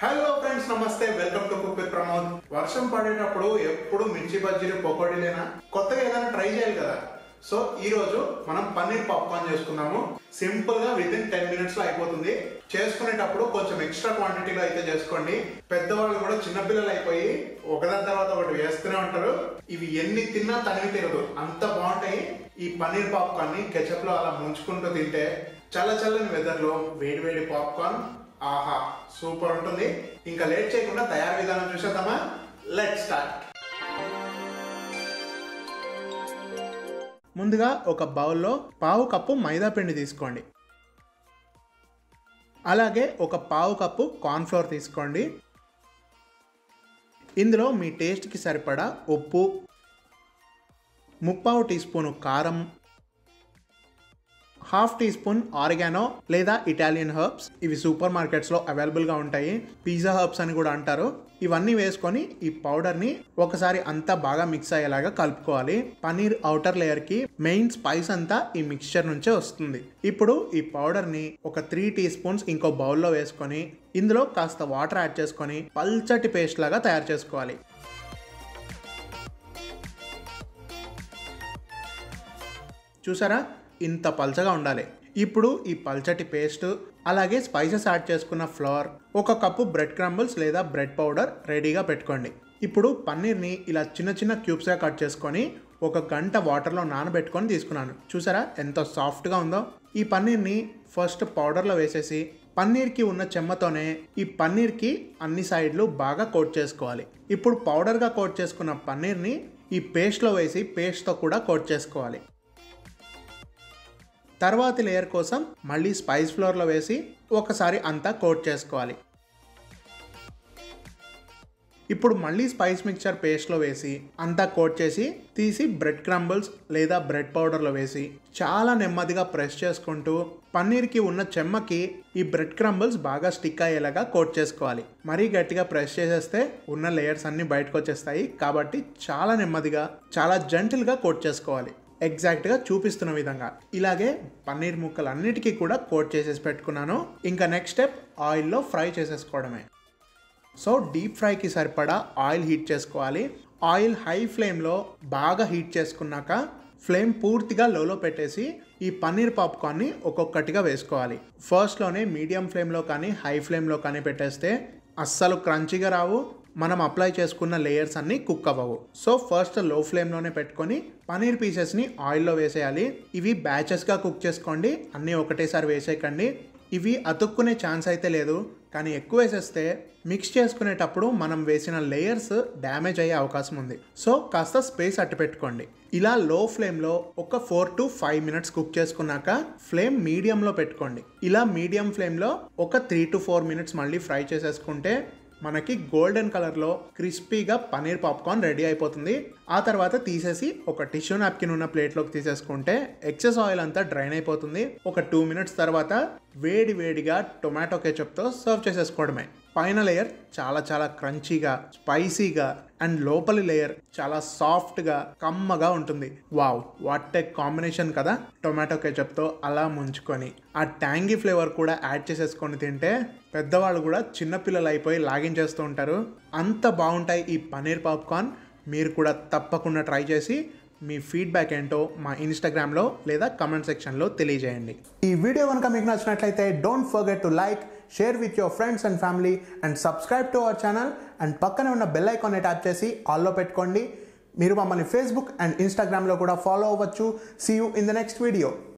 hello friends namaste welcome to cook with Pramod వర్షం పడేటప్పుడు ఎప్పుడు మిర్చి బజ్జీలు పకోడీలేనా కొత్తగా ఏదైనా ట్రై చేయాలి కదా సో ఈ రోజు మనం పన్నీర్ పాప్కార్న్ చేసుకుందాము సింపుల్ గా విత్ ఇన్ టెన్ మినిట్స్ లో అయిపోతుంది చేసుకునేటప్పుడు కొంచెం ఎక్స్ట్రా క్వాంటిటీలో అయితే చేసుకోండి పెద్దవాళ్ళు కూడా చిన్నపిల్లలు అయిపోయి ఒకదాని తర్వాత ఒకటి వేస్తూనే ఉంటారు ఇవి ఎన్ని తిన్నా తనివి తిరగదు అంత బాగుంటాయి ఈ పన్నీర్ పాప్కార్న్ ని కెచప్ లో అలా ముంచుకుంటూ తింటే చల్ల చల్లని వెదర్ లో వేడి వేడి పాప్కార్న్ ఆహా సూపర్ ఉంటుంది ఇంకా లేట్ చేయకుండా తయారు విధానం చూసేద్దామా లెట్ స్టార్ట్ ముందుగా ఒక బౌల్లో పావు కప్పు మైదా పిండి తీసుకోండి అలాగే ఒక పావు కప్పు కార్న్ఫ్లోర్ తీసుకోండి ఇందులో మీ టేస్ట్కి సరిపడా ఉప్పు ముప్పావు టీ స్పూను కారం హాఫ్ టీ స్పూన్ ఆరిగానో లేదా ఇటాలియన్ హర్బ్స్ ఇవి సూపర్ మార్కెట్స్లో అవైలబుల్గా ఉంటాయి పిజ్జా హర్బ్స్ అని కూడా అంటారు ఇవన్నీ వేసుకొని ఈ పౌడర్ని ఒకసారి అంతా బాగా మిక్స్ అయ్యేలాగా కలుపుకోవాలి పనీర్ అవుటర్ లేయర్కి మెయిన్ స్పైస్ అంతా ఈ మిక్స్చర్ నుంచే వస్తుంది ఇప్పుడు ఈ పౌడర్ని ఒక త్రీ టీ స్పూన్స్ ఇంకో బౌల్లో వేసుకొని ఇందులో కాస్త వాటర్ యాడ్ చేసుకొని పల్చటి పేస్ట్ లాగా తయారు చేసుకోవాలి చూసారా ఇంత పల్చగా ఉండాలి ఇప్పుడు ఈ పల్చటి పేస్ట్ అలాగే స్పైసెస్ యాడ్ చేసుకున్న ఫ్లవర్ ఒక కప్పు బ్రెడ్ క్రంబుల్స్ లేదా బ్రెడ్ పౌడర్ రెడీగా పెట్టుకోండి ఇప్పుడు పన్నీర్ని ఇలా చిన్న చిన్న క్యూబ్స్గా కట్ చేసుకొని ఒక గంట వాటర్లో నానబెట్టుకొని తీసుకున్నాను చూసారా ఎంత సాఫ్ట్గా ఉందో ఈ పన్నీర్ని ఫస్ట్ పౌడర్లో వేసేసి పన్నీర్కి ఉన్న చెమ్మతోనే ఈ పన్నీర్కి అన్ని సైడ్లు బాగా కోట్ చేసుకోవాలి ఇప్పుడు పౌడర్గా కోట్ చేసుకున్న పన్నీర్ని ఈ పేస్ట్లో వేసి పేస్ట్తో కూడా కోట్ చేసుకోవాలి తర్వాతి లేయర్ కోసం మళ్ళీ స్పైస్ ఫ్లోర్లో వేసి ఒకసారి అంతా కోట్ చేసుకోవాలి ఇప్పుడు మళ్ళీ స్పైస్ మిక్చర్ పేస్ట్లో వేసి అంతా కోట్ చేసి తీసి బ్రెడ్ క్రంబుల్స్ లేదా బ్రెడ్ పౌడర్లో వేసి చాలా నెమ్మదిగా ప్రెస్ చేసుకుంటూ పన్నీర్కి ఉన్న చెమ్మకి ఈ బ్రెడ్ క్రంబుల్స్ బాగా స్టిక్ అయ్యేలాగా కోట్ చేసుకోవాలి మరీ గట్టిగా ప్రెస్ చేసేస్తే ఉన్న లేయర్స్ అన్నీ బయటకు వచ్చేస్తాయి కాబట్టి చాలా నెమ్మదిగా చాలా జెంటిల్గా కోట్ చేసుకోవాలి ఎగ్జాక్ట్గా చూపిస్తున్న విధంగా ఇలాగే పన్నీర్ ముక్కలు అన్నిటికీ కూడా కోట్ చేసేసి పెట్టుకున్నాను ఇంకా నెక్స్ట్ స్టెప్ ఆయిల్లో ఫ్రై చేసేసుకోవడమే సో డీప్ ఫ్రైకి సరిపడా ఆయిల్ హీట్ చేసుకోవాలి ఆయిల్ హై ఫ్లేమ్లో బాగా హీట్ చేసుకున్నాక ఫ్లేమ్ పూర్తిగా లోలో పెట్టేసి ఈ పన్నీర్ పాప్కార్న్ని ఒక్కొక్కటిగా వేసుకోవాలి ఫస్ట్లోనే మీడియం ఫ్లేమ్లో కానీ హై ఫ్లేమ్లో కానీ పెట్టేస్తే అస్సలు క్రంచీగా రావు మనం అప్లై చేసుకున్న లేయర్స్ అన్ని కుక్ అవ్వవు సో ఫస్ట్ లో ఫ్లేమ్లోనే పెట్టుకొని పనీర్ పీసెస్ని ఆయిల్లో వేసేయాలి ఇవి బ్యాచెస్గా కుక్ చేసుకోండి అన్నీ ఒకటేసారి వేసేయకండి ఇవి అతుక్కునే ఛాన్స్ అయితే లేదు కానీ ఎక్కువ వేసేస్తే మిక్స్ చేసుకునేటప్పుడు మనం వేసిన లేయర్స్ డ్యామేజ్ అయ్యే అవకాశం ఉంది సో కాస్త స్పేస్ అట్టు పెట్టుకోండి ఇలా లో ఫ్లేమ్లో ఒక four to five minutes cook చేసుకున్నాక ఫ్లేమ్ మీడియంలో పెట్టుకోండి ఇలా మీడియం ఫ్లేమ్లో ఒక త్రీ టు ఫోర్ మినిట్స్ మళ్ళీ ఫ్రై చేసేసుకుంటే మనకి గోల్డెన్ కలర్లో క్రిస్పీగా పనీర్ పాప్కార్న్ రెడీ అయిపోతుంది ఆ తర్వాత తీసేసి ఒక టిష్యూ నాప్కిన్ ఉన్న ప్లేట్లోకి తీసేసుకుంటే ఎక్సెస్ ఆయిల్ అంతా డ్రైన్ అయిపోతుంది ఒక టూ మినిట్స్ తర్వాత వేడి వేడిగా టొమాటో కెచప్తో సర్వ్ చేసేసుకోవడమే పైన లేయర్ చాలా చాలా క్రంచీగా స్పైసీగా అండ్ లోపలి లేయర్ చాలా సాఫ్ట్గా కమ్మగా ఉంటుంది వావ్ వాట్ ఏ కాంబినేషన్ కదా టొమాటో కెచప్తో అలా ముంచుకొని ఆ ట్యాంగీ ఫ్లేవర్ కూడా యాడ్ చేసేసుకొని తింటే పెద్దవాళ్ళు కూడా చిన్నపిల్లలు అయిపోయి లాగించేస్తూ ఉంటారు అంత బాగుంటాయి ఈ పనీర్ పాప్కార్న్ మీరు కూడా తప్పకుండా ట్రై చేసి మీ ఫీడ్బ్యాక్ ఏంటో మా ఇన్స్టాగ్రామ్లో లేదా కమెంట్ సెక్షన్లో తెలియజేయండి ఈ వీడియో కనుక మీకు నచ్చినట్లయితే don't forget to like share with your friends and family and subscribe to our channel and పక్కనే ఉన్న బెల్ ఐకాన్ని ట్యాప్ చేసి ఆల్లో పెట్టుకోండి మీరు మమ్మల్ని ఫేస్బుక్ అండ్ ఇన్స్టాగ్రామ్లో కూడా ఫాలో అవ్వచ్చు see you in the next video